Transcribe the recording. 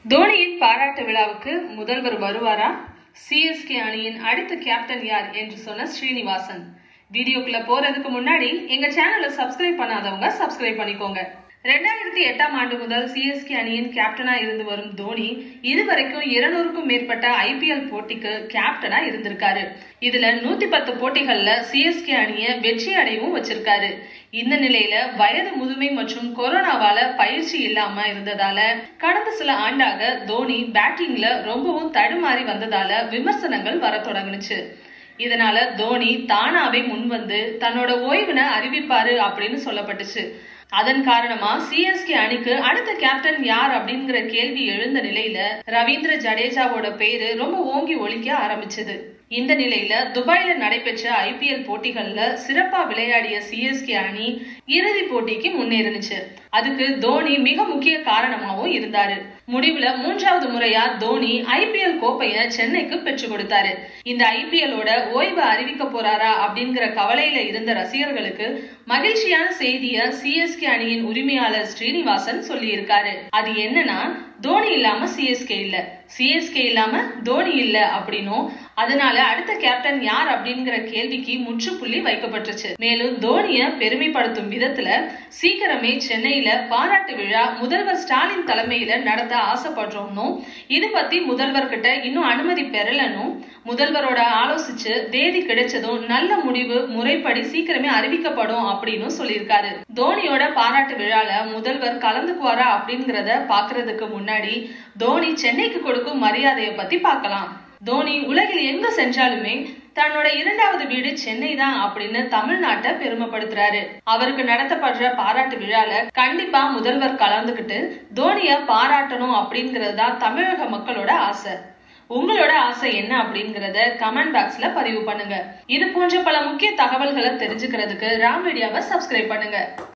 தோனியின் பாராட்டு விழாவுக்கு முதல்வர் வருவாரா சிஎஸ்கே அணியின் அடுத்த கேப்டன் யார் என்று சொன்ன ஸ்ரீனிவாசன் வீடியோக்குள்ள போறதுக்கு முன்னாடி எங்க சேனலை சப்ஸ்கிரைப் பண்ணாதவங்க சப்ஸ்கிரைப் பண்ணிக்கோங்க ரெண்டாயிரத்தி எட்டாம் ஆண்டு முதல் சிஎஸ்கே அணியின் கேப்டனா இருந்து வரும் தோனி இதுவரைக்கும் இருநூறுக்கும் மேற்பட்ட ஐபிஎல் போட்டிக்கு கேப்டனா இருந்திருக்காரு இதுல நூத்தி பத்து போட்டிகள்ல சிஎஸ்கே அணிய வெற்றி அடையவும் வச்சிருக்காரு இந்த நிலையில வயது முதுமை மற்றும் கொரோனாவால பயிற்சி இல்லாம இருந்ததால கடந்த சில ஆண்டாக தோனி பேட்டிங்ல ரொம்பவும் தடுமாறி வந்ததால விமர்சனங்கள் வர தொடங்குனுச்சு இதனால தோனி தானாவே முன்வந்து தன்னோட ஓய்வினை அறிவிப்பாரு அப்படின்னு சொல்லப்பட்டுச்சு அதன் காரணமா சிஎஸ்கே அணிக்கு அடுத்த கேப்டன் யார் அப்படிங்கிற கேள்வி எழுந்த நிலையில ரவீந்திர ஜடேஜாவோட பேரு ரொம்ப ஓங்கி ஒலிக்க ஆரம்பிச்சது இந்த நிலையில துபாயில நடைபெற்ற ஐபிஎல் போட்டிகள்ல சிறப்பா விளையாடிய சிஎஸ்கே அணி இறுதி போட்டிக்கு முன்னேறினுச்சு அதுக்கு தோனி மிக முக்கிய காரணமாவும் இருந்தாரு முடிவுல மூன்றாவது முறையா தோனி ஐபிஎல் கோப்பைய சென்னைக்கு பெற்று கொடுத்தாரு இந்த ஐபிஎலோட ஓய்வு அறிவிக்க போறாரா அப்படிங்கிற கவலையில இருந்த ரசிகர்களுக்கு மகிழ்ச்சியான செய்திய சிஎஸ்கே அணியின் உரிமையாளர் ஸ்ரீனிவாசன் சொல்லி இருக்காரு அது என்னன்னா தோனி இல்லாம சிஎஸ்கே இல்ல சிஎஸ்கே இல்லாம தோனி இல்ல அப்படின்னும் அதனால அடுத்த கேப்டன் யார் அப்படிங்கிற கேள்விக்கு முற்றுப்புள்ளி வைக்கப்பட்டுச்சு மேலும் தோனிய பெருமைப்படுத்தும் விதத்துல சீக்கிரமே சென்னையில பாராட்டு விழா முதல்வர் ஸ்டாலின் தலைமையில நடத்த ஆசைப்படுறோம்னும் இது பத்தி முதல்வர் கிட்ட இன்னும் அனுமதி பெறலனும் முதல்வரோட ஆலோசிச்சு தேதி கிடைச்சதும் நல்ல முடிவு முறைப்படி சீக்கிரமே அறிவிக்கப்படும் அப்படின்னு சொல்லியிருக்காரு தோனியோட பாராட்டு விழால முதல்வர் கலந்துக்குவாரா அப்படிங்கறத பாக்குறதுக்கு முன்னாடி தோனி சென்னைக்கு கொடுக்கும் மரியாதையை பத்தி பார்க்கலாம் தோனி உலகில் எங்க சென்றாலுமே தன்னோட இரண்டாவது வீடு சென்னை தான் அப்படின்னு தமிழ்நாட்டை பெருமைப்படுத்துறாரு அவருக்கு நடத்தப்படுற பாராட்டு விழால கண்டிப்பா முதல்வர் கலந்துகிட்டு தோனிய பாராட்டணும் அப்படிங்கிறது தான் தமிழக மக்களோட ஆசை உங்களோட ஆசை என்ன அப்படிங்கறத கமெண்ட் பாக்ஸ்ல பதிவு பண்ணுங்க இது போன்ற பல முக்கிய தகவல்களை தெரிஞ்சுக்கிறதுக்கு ராம் மீடியாவை சப்ஸ்கிரைப் பண்ணுங்க